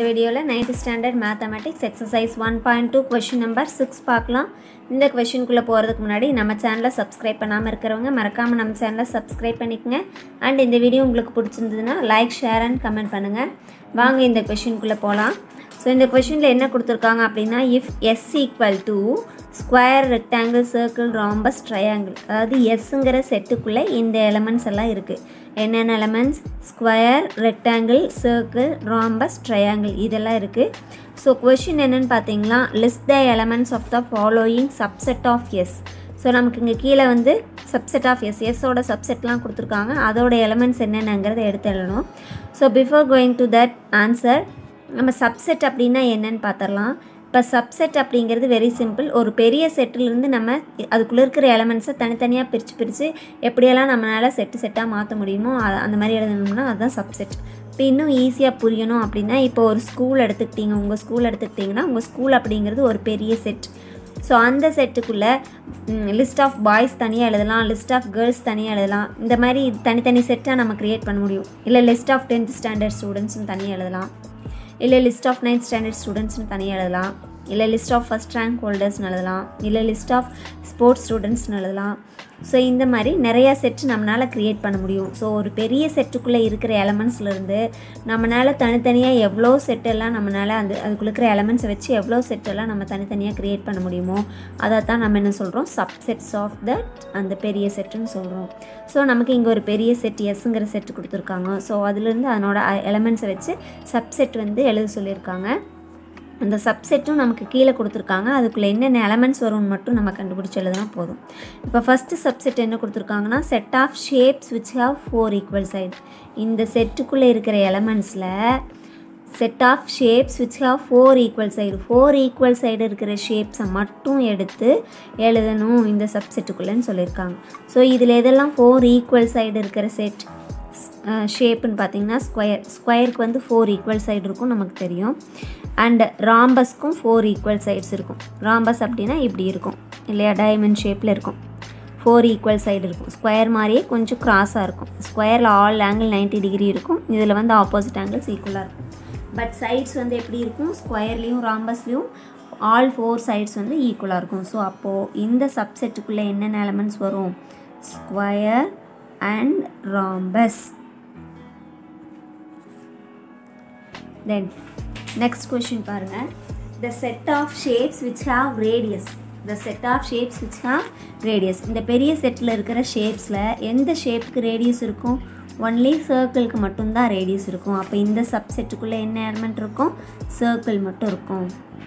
இந்த வீடியோவில் ninth standard mathematics exercise one point two question number six பார்க்கலாம் இந்த கொஷினுக்குள்ளே போகிறதுக்கு முன்னாடி நம்ம சேனலை சப்ஸ்கிரைப் பண்ணாமல் இருக்கிறவங்க மறக்காமல் நம்ம சேனலை சப்ஸ்கிரைப் பண்ணிக்கங்க அண்ட் இந்த வீடியோ உங்களுக்கு பிடிச்சிருந்ததுன்னா லைக் ஷேர் அண்ட் கமெண்ட் பண்ணுங்கள் வாங்க இந்த கொஷினுக்குள்ளே போகலாம் ஸோ இந்த கொஷினில் என்ன கொடுத்துருக்காங்க அப்படின்னா if S equal to square rectangle circle rhombus triangle அதாவது எஸ்ஸுங்கிற செட்டுக்குள்ளே இந்த எலமெண்ட்ஸ் எல்லாம் இருக்குது என்னென்ன elements square rectangle circle rhombus triangle இதெல்லாம் இருக்குது ஸோ கொஷின் என்னென்னு பார்த்தீங்கன்னா list the elements of the following subset of S so நமக்கு இங்கே கீழே வந்து சப்செட் ஆஃப் எஸ் எஸ்ஸோட சப்செட்லாம் கொடுத்துருக்காங்க அதோட எலமெண்ட்ஸ் என்னென்னங்கிறத எடுத்து எழுதணும் so before going to that answer நம்ம சப்செட் அப்படின்னா என்னன்னு பார்த்துடலாம் இப்போ சப்செட் அப்படிங்கிறது வெரி சிம்பிள் ஒரு பெரிய செட்டிலிருந்து நம்ம அதுக்குள்ளே இருக்கிற எலமெண்ட்ஸை தனித்தனியாக பிரித்து பிரித்து எப்படியெல்லாம் நம்மளால் செட்டு செட்டாக மாற்ற முடியுமோ அ- அந்த மாதிரி எழுதணும்னா அதுதான் சப்செட் இப்போ இன்னும் ஈஸியாக புரியணும் அப்படின்னா இப்போ ஒரு ஸ்கூல் எடுத்துக்கிட்டீங்க உங்கள் ஸ்கூல் எடுத்துக்கிட்டிங்கன்னா உங்கள் ஸ்கூல் அப்படிங்கிறது ஒரு பெரிய செட் ஸோ அந்த செட்டுக்குள்ளே லிஸ்ட் ஆஃப் பாய்ஸ் தனியாக எழுதலாம் லிஸ்ட் ஆஃப் கேர்ள்ஸ் தனியாக எழுதலாம் இந்த மாதிரி தனித்தனி செட்டாக நம்ம க்ரியேட் பண்ண முடியும் இல்லை லிஸ்ட் ஆஃப் டென்த் ஸ்டாண்டர்ட் ஸ்டூடெண்ட்ஸ்னு தனியாக எழுதலாம் இல்லை லிஸ்ட் ஆஃப் நைன்த் ஸ்டாண்டர்ட் ஸ்டூடெண்ட்ஸ்னு தனியாக எழுதலாம் இல்லை லிஸ்ட் ஆஃப் ஃபஸ்ட் ரேங்க் ஹோல்டர்ஸ்னு எழுதலாம் இல்லை லிஸ்ட் ஆஃப் ஸ்போர்ட்ஸ் ஸ்டூடெண்ட்ஸ்னு எழுதலாம் ஸோ இந்த மாதிரி நிறையா செட் நம்மளால் க்ரியேட் பண்ண முடியும் ஸோ ஒரு பெரிய செட்டுக்குள்ளே இருக்கிற எலமெண்ட்ஸ்லேருந்து நம்மளால் தனித்தனியாக எவ்வளோ செட்டெல்லாம் நம்மளால் அந்த அதுக்குள்ள இருக்கிற எலமெண்ட்ஸை வச்சு எவ்வளோ செட்டெல்லாம் நம்ம தனித்தனியாக க்ரியேட் பண்ண முடியுமோ அதை தான் நம்ம என்ன சொல்கிறோம் சப்செட்ஸ் ஆஃப் தட் அந்த பெரிய செட்டுன்னு சொல்கிறோம் ஸோ நமக்கு இங்கே ஒரு பெரிய செட் எஸ்ஸுங்கிற செட்டு கொடுத்துருக்காங்க ஸோ அதுலேருந்து அதனோட எலமெண்ட்ஸை வச்சு சப்செட் வந்து எழுத சொல்லியிருக்காங்க அந்த சப்செட்டும் நமக்கு கீழே கொடுத்துருக்காங்க அதுக்குள்ளே என்னென்ன எலமெண்ட்ஸ் வரும்னு மட்டும் நம்ம கண்டுபிடிச்சி எழுதினா போதும் இப்போ ஃபஸ்ட்டு சப்செட் என்ன கொடுத்துருக்காங்கன்னா set of shapes which have four equal side இந்த செட்டுக்குள்ளே இருக்கிற எலமெண்ட்ஸில் set of shapes which have four equal side four equal side இருக்கிற ஷேப்ஸை மட்டும் எடுத்து எழுதணும் இந்த சப்செட்டுக்குள்ளேன்னு சொல்லியிருக்காங்க ஸோ இதில் எதெல்லாம் ஃபோர் ஈக்குவல் சைடு இருக்கிற செட் ஷேப்புன்னு பார்த்தீங்கன்னா ஸ்கொயர் ஸ்கொயருக்கு வந்து ஃபோர் ஈக்குவல் சைடு இருக்கும் நமக்கு தெரியும் அண்ட் ராம்பஸ்க்கும் ஃபோர் ஈக்குவல் சைட்ஸ் இருக்கும் ராம்பஸ் அப்படின்னா இப்படி இருக்கும் இல்லையா டைமண்ட் ஷேப்பில் இருக்கும் ஃபோர் ஈக்குவல் சைடு இருக்கும் ஸ்கொயர் மாதிரியே கொஞ்சம் கிராஸாக இருக்கும் ஸ்கொயரில் ஆல் ஆங்கிள் 90 டிகிரி இருக்கும் இதில் வந்து ஆப்போசிட் ஆங்கிள்ஸ் ஈக்குவலாக இருக்கும் பட் சைட்ஸ் வந்து எப்படி இருக்கும் ஸ்கொயர்லேயும் ராம்பஸ்லேயும் ஆல் ஃபோர் சைட்ஸ் வந்து ஈக்குவலாக இருக்கும் ஸோ அப்போது இந்த சப்செட்டுக்குள்ளே என்னென்ன எலமெண்ட்ஸ் வரும் square and rhombus then next question பாருங்கள் the set of shapes which have radius the set of shapes which have radius இந்த பெரிய செட்டில் இருக்கிற ஷேப்ஸில் எந்த ஷேப்புக்கு ரேடியஸ் இருக்கும் ஒன்லி சர்க்கிளுக்கு மட்டும்தான் ரேடியஸ் இருக்கும் அப்போ இந்த சப்செட்டுக்குள்ளே என்ன எலமெண்ட் இருக்கும் சர்க்கிள் மட்டும் இருக்கும்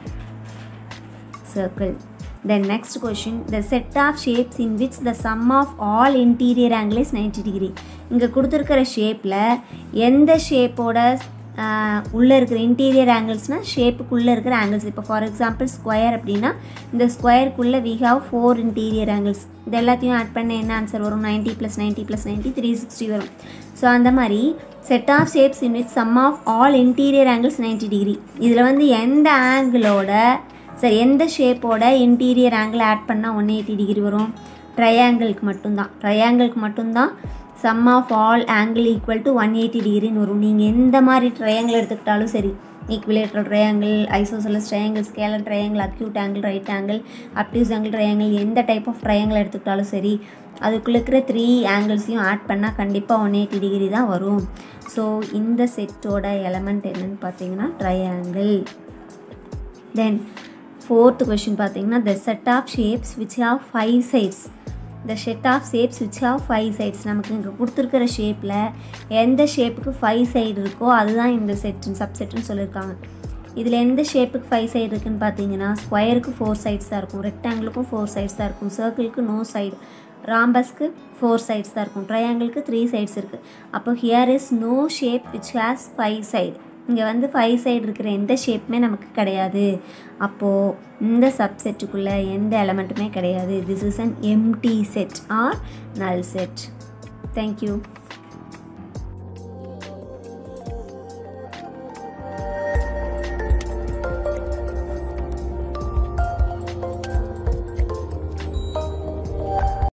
circle. Then next question, the set of shapes in which the sum of all interior angle is 90 degree. இங்கே கொடுத்துருக்கிற ஷேப்பில் எந்த ஷேப்போட உள்ளே இருக்கிற இன்டீரியர் ஆங்கிள்ஸ்னால் ஷேப்புக்குள்ளே இருக்கிற ஆங்கிள்ஸ் இப்போ ஃபார் எக்ஸாம்பிள் ஸ்கொயர் அப்படின்னா இந்த ஸ்கொயருக்குள்ளே we have four interior angles இது எல்லாத்தையும் ஆட் பண்ண என்ன ஆன்சர் வரும் 90 plus ninety plus ninety three sixty வரும் ஸோ அந்த மாதிரி set of shapes in which sum of all interior angles 90 degree இதில் வந்து எந்த ஆங்கிளோட சரி எந்த ஷேப்போட இன்டீரியர் ஆங்கிள் ஆட் பண்ணால் ஒன் எயிட்டி டிகிரி வரும் ட்ரையாங்கிளுக்கு மட்டும்தான் ட்ரையாங்கிளுக்கு மட்டும்தான் sum of all angle equal to one eighty டிகிரின்னு வரும் நீங்கள் எந்த மாதிரி ட்ரையாங்கிள் எடுத்துக்கிட்டாலும் சரி equilateral triangle isosceles triangle scalene triangle acute angle right angle obtuse angle triangle எந்த டைப் ஆஃப் ட்ரையாங்கிள் எடுத்துக்கிட்டாலும் சரி அதுக்குள்ளே இருக்கிற த்ரீ ஆங்கிள்ஸையும் ஆட் பண்ணால் கண்டிப்பாக ஒன் எயிட்டி டிகிரி தான் வரும் ஸோ இந்த செட்டோட எலமெண்ட் என்னன்னு பார்த்தீங்கன்னா ட்ரையாங்கிள் தென் ஃபோர்த் கொஷின் பார்த்தீங்கன்னா the set of shapes which have five sides the set of shapes which have five sides நமக்கு இங்கே கொடுத்துருக்கிற ஷேப்பில் எந்த ஷேப்புக்கு ஃபைவ் சைடு இருக்கோ அதுதான் இந்த செட் சப்செட்டுன்னு சொல்லியிருக்காங்க இதில் எந்த ஷேப்புக்கு ஃபைவ் சைடு இருக்குன்னு பார்த்தீங்கன்னா ஸ்கொயருக்கு ஃபோர் சைட்ஸ் தான் இருக்கும் ரெக்டாங்கிளுக்கும் ஃபோர் சைட்ஸ் தான் இருக்கும் சர்க்கிளுக்கு நோ சைடு ராம்பஸ்க்கு ஃபோர் சைட்ஸ் தான் இருக்கும் ட்ரையாங்கிளுக்கு த்ரீ சைட்ஸ் இருக்குது அப்போ here is no shape which has five side இங்கே வந்து ஃபைவ் சைடு இருக்கிற எந்த ஷேப்புமே நமக்கு கிடையாது அப்போது இந்த சப்செட்டுக்குள்ளே எந்த எலமெண்ட்டுமே கிடையாது this is an empty set or null set thank you